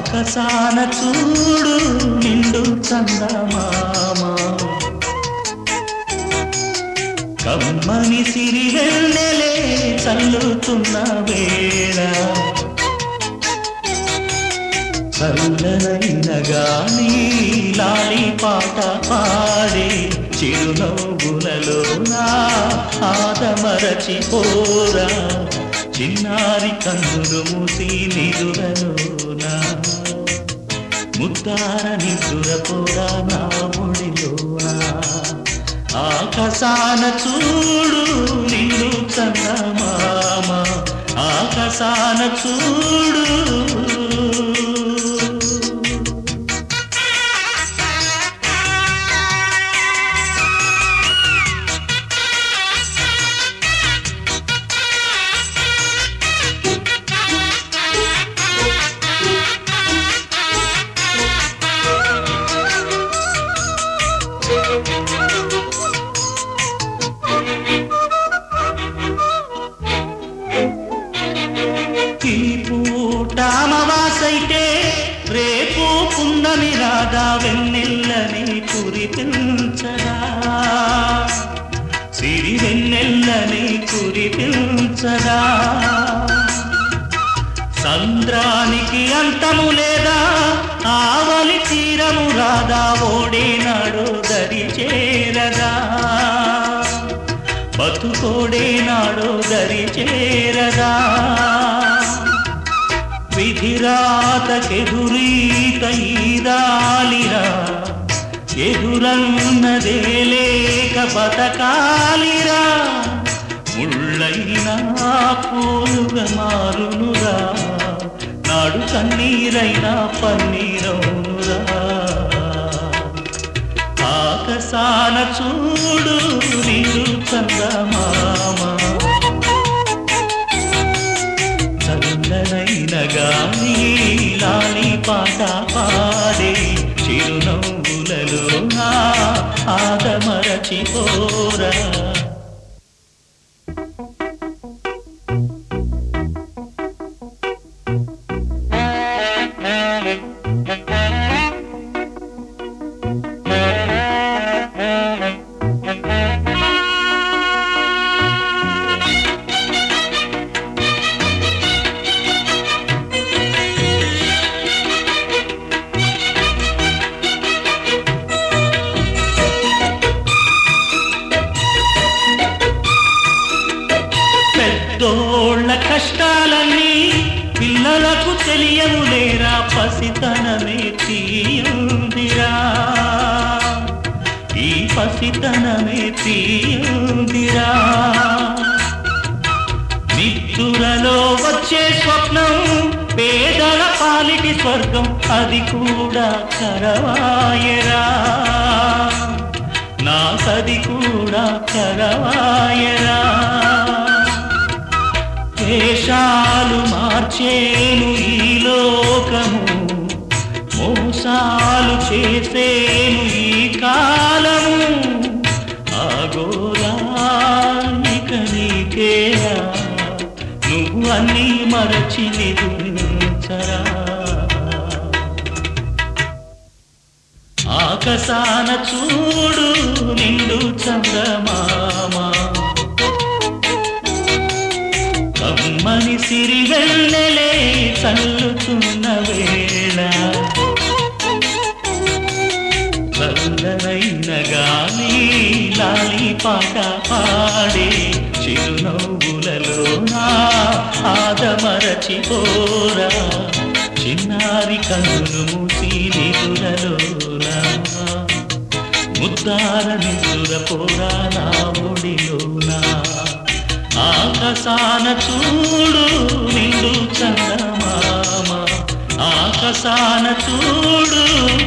ఆకాశాన చూడు నిండు చందమామ కమ్మని సిరి వెన్నెలే చల్లుతున్న వేళ చల్లనైన గాని లాలి పాట పాడే చిరునవ్వులలో నా ఆదమరచిపోరా చిన్నారి కన్నులు మూసి నిదురలోనా ముద్దార నిదురపోరా నా ముడిలోనా ఆకాశాన చూడు నిన్ను చందమామ ఆకాశాన చూడు ఈ పూట అమావాసైతే రేపు పున్నమి రాగా వెన్నెల్లని కురిపించగా సిరి వెన్నెల్లని కురిపించగా సంద్రానికి అంతము లేదా ఆవలి తీరము రాదా ఓడేనాడు దరి చేరగా బతుకోడేనాడు దరి చేరగా విధిరాతకెదురీత ఈదాలిరా ఎదురన్నదే లేక బతకాలిరా ముళ్ళైనా పూలుగా మారునురా నాడు కన్నీరైనా పన్నీరవునురా ఆకాశాన చూడు నీరు చందమామ చల్లనైన గాని లాలి పాట పాడే చిరునవ్వులలో నా ఆదమరచిపోరా పెద్దోళ్ళ కష్టాలన్నీ పిల్లలకు తెలియను లేరా పసితనమే తీయుందిరా ఈ పసితనమే తీయుందిరా నిద్దురలో వచ్చే స్వప్నం పేదల పాలిటి స్వర్గం అది కూడా కరవాయరా నాకది కూడా కరవాయరా వేషాలు మార్చేను ఈ లోకము మోసాలు చేసేను ఈ కాలము ఆగోలానిక నీకేరా నువ్వు అన్నీ మరచి నిదురించరా ఆకాశాన చూడు నిండు చందమామ కమ్మని సిరి వెన్నెలే చల్లుతున్న వేళ చల్లనైన గాలి లాలి పాట పాడే చిరునవ్వులలో నా ఆదమరచిపోరా చిన్నారి కన్నులు మూసి నిదురలోనా ముద్దార నిదురపోరా నా ఒడిలోనా ఆకాశాన చూడు నిండు చందమామ ఆకాశాన చూడు